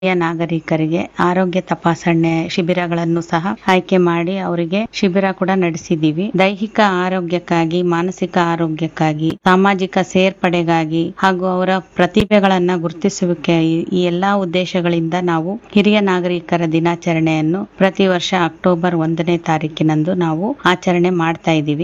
ಹಿರಿಯ ನಾಗರಿಕರಿಗೆ ಆರೋಗ್ಯ ತಪಾಸಣೆ ಶಿಬಿರಗಳನ್ನು ಸಹ ಆಯ್ಕೆ ಮಾಡಿ ಅವರಿಗೆ ಶಿಬಿರ ಕೂಡ ನಡೆಸಿದೀವಿ ದೈಹಿಕ ಆರೋಗ್ಯಕ್ಕಾಗಿ ಮಾನಸಿಕ ಆರೋಗ್ಯಕ್ಕಾಗಿ ಸಾಮಾಜಿಕ ಸೇರ್ಪಡೆಗಾಗಿ ಹಾಗೂ ಅವರ ಪ್ರತಿಭೆಗಳನ್ನ ಗುರುತಿಸುವಿಕೆ ಈ- ಈ ಎಲ್ಲಾ ಉದ್ದೇಶಗಳಿಂದ ನಾವು ಹಿರಿಯ ನಾಗರಿಕರ ದಿನಾಚರಣೆಯನ್ನು ಪ್ರತಿ ವರ್ಷ ಅಕ್ಟೋಬರ್ ಒಂದನೇ ತಾರೀಕಿನಂದು ನಾವು ಆಚರಣೆ ಮಾಡ್ತಾ ಇದ್ದೀವಿ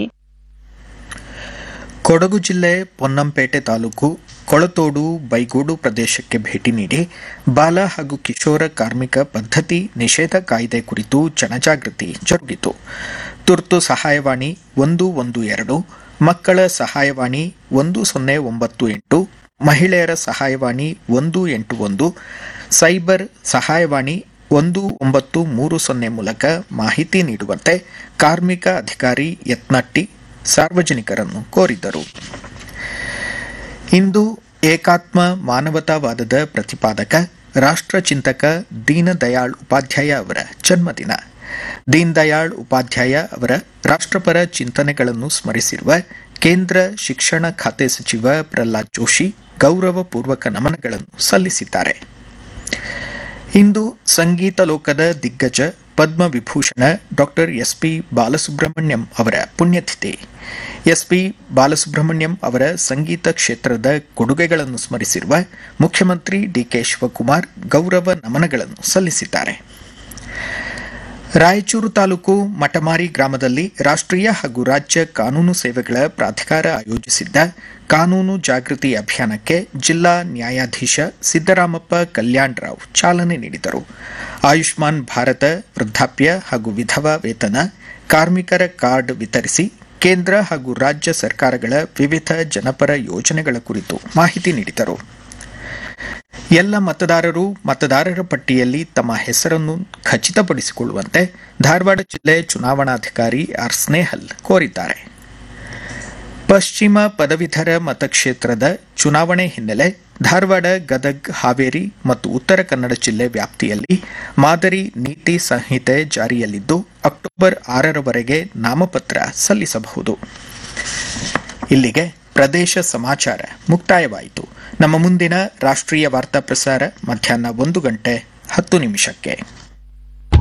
ಕೊಡಗು ಜಿಲ್ಲೆ ಪೊನ್ನಂಪೇಟೆ ತಾಲೂಕು ಕೊಳತೋಡು ಬೈಗೋಡು ಪ್ರದೇಶಕ್ಕೆ ಭೇಟಿ ನೀಡಿ ಬಾಲ ಹಾಗೂ ಕಿಶೋರ ಕಾರ್ಮಿಕ ಪದ್ಧತಿ ನಿಷೇಧ ಕಾಯ್ದೆ ಕುರಿತು ಜನಜಾಗೃತಿ ಜರುಗಿತು ತುರ್ತು ಸಹಾಯವಾಣಿ ಒಂದು ಒಂದು ಎರಡು ಮಕ್ಕಳ ಸಹಾಯವಾಣಿ ಒಂದು ಸೊನ್ನೆ ಒಂಬತ್ತು ಎಂಟು ಮಹಿಳೆಯರ ಸಹಾಯವಾಣಿ ಒಂದು ಎಂಟು ಒಂದು ಸೈಬರ್ ಸಹಾಯವಾಣಿ ಒಂದು ಒಂಬತ್ತು ಮೂರು ಸೊನ್ನೆ ಮೂಲಕ ಮಾಹಿತಿ ನೀಡುವಂತೆ ಕಾರ್ಮಿಕ ಅಧಿಕಾರಿ ಯತ್ನಟ್ಟಿ ಸಾರ್ವಜನಿಕರನ್ನು ಕೋರಿದರು ಇಂದು ಏಕಾತ್ಮ ಮಾನವತಾವಾದದ ಪ್ರತಿಪಾದಕ ರಾಷ್ಟ್ರಚಿಂತಕ ದೀನದಯಾಳ್ ಉಪಾಧ್ಯಾಯ ಅವರ ಜನ್ಮದಿನ ದೀನ್ ದಯಾಳ್ ಉಪಾಧ್ಯಾಯ ಅವರ ರಾಷ್ಟ್ರಪರ ಚಿಂತನೆಗಳನ್ನು ಸ್ಮರಿಸಿರುವ ಕೇಂದ್ರ ಶಿಕ್ಷಣ ಖಾತೆ ಸಚಿವ ಪ್ರಹ್ಲಾದ್ ಜೋಶಿ ಗೌರವಪೂರ್ವಕ ನಮನಗಳನ್ನು ಸಲ್ಲಿಸಿದ್ದಾರೆ ಇಂದು ಸಂಗೀತ ಲೋಕದ ದಿಗ್ಗಜ ಪದ್ಮವಿಭೂಷಣ ಡಾಕ್ಟರ್ ಎಸ್ಪಿ ಬಾಲಸುಬ್ರಹ್ಮಣ್ಯಂ ಅವರ ಪುಣ್ಯತಿಥಿ ಎಸ್ಪಿ ಬಾಲಸುಬ್ರಹ್ಮಣ್ಯಂ ಅವರ ಸಂಗೀತ ಕ್ಷೇತ್ರದ ಕೊಡುಗೆಗಳನ್ನು ಸ್ಮರಿಸಿರುವ ಮುಖ್ಯಮಂತ್ರಿ ಡಿಕೆ ಶಿವಕುಮಾರ್ ಗೌರವ ನಮನಗಳನ್ನು ಸಲ್ಲಿಸಿದ್ದಾರೆ ರಾಯಚೂರು ತಾಲೂಕು ಮಟಮಾರಿ ಗ್ರಾಮದಲ್ಲಿ ರಾಷ್ಟ್ರೀಯ ಹಾಗೂ ರಾಜ್ಯ ಕಾನೂನು ಸೇವೆಗಳ ಪ್ರಾಧಿಕಾರ ಆಯೋಜಿಸಿದ್ದ ಕಾನೂನು ಜಾಗೃತಿ ಅಭಿಯಾನಕ್ಕೆ ಜಿಲ್ಲಾ ನ್ಯಾಯಾಧೀಶ ಸಿದ್ದರಾಮಪ್ಪ ಕಲ್ಯಾಣರಾವ್ ಚಾಲನೆ ನೀಡಿದರು ಆಯುಷ್ಮಾನ್ ಭಾರತ ವೃದ್ಧಾಪ್ಯ ಹಾಗೂ ವಿಧವಾ ವೇತನ ಕಾರ್ಮಿಕರ ಕಾರ್ಡ್ ವಿತರಿಸಿ ಕೇಂದ್ರ ಹಾಗೂ ರಾಜ್ಯ ಸರ್ಕಾರಗಳ ವಿವಿಧ ಜನಪರ ಯೋಜನೆಗಳ ಕುರಿತು ಮಾಹಿತಿ ನೀಡಿದರು ಎಲ್ಲ ಮತದಾರರು ಮತದಾರರ ಪಟ್ಟಿಯಲ್ಲಿ ತಮ್ಮ ಹೆಸರನ್ನು ಖಚಿತಪಡಿಸಿಕೊಳ್ಳುವಂತೆ ಧಾರವಾಡ ಜಿಲ್ಲೆ ಚುನಾವಣಾಧಿಕಾರಿ ಆರ್ ಸ್ನೇಹಲ್ ಕೋರಿದ್ದಾರೆ ಪಶ್ಚಿಮ ಪದವೀಧರ ಮತಕ್ಷೇತ್ರದ ಚುನಾವಣೆ ಹಿನ್ನೆಲೆ ಧಾರವಾಡ ಗದಗ್ ಹಾವೇರಿ ಮತ್ತು ಉತ್ತರ ಕನ್ನಡ ಜಿಲ್ಲೆ ವ್ಯಾಪ್ತಿಯಲ್ಲಿ ಮಾದರಿ ನೀತಿ ಸಂಹಿತೆ ಜಾರಿಯಲ್ಲಿದ್ದು ಅಕ್ಟೋಬರ್ ಆರರವರೆಗೆ ನಾಮಪತ್ರ ಸಲ್ಲಿಸಬಹುದು ಇಲ್ಲಿಗೆ ಪ್ರದೇಶ ಸಮಾಚಾರ ಮುಕ್ತಾಯವಾಯಿತು ನಮ್ಮ ಮುಂದಿನ ರಾಷ್ಟ್ರೀಯ ವಾರ್ತಾ ಪ್ರಸಾರ ಮಧ್ಯಾಹ್ನ ಒಂದು ಗಂಟೆ ಹತ್ತು ನಿಮಿಷಕ್ಕೆ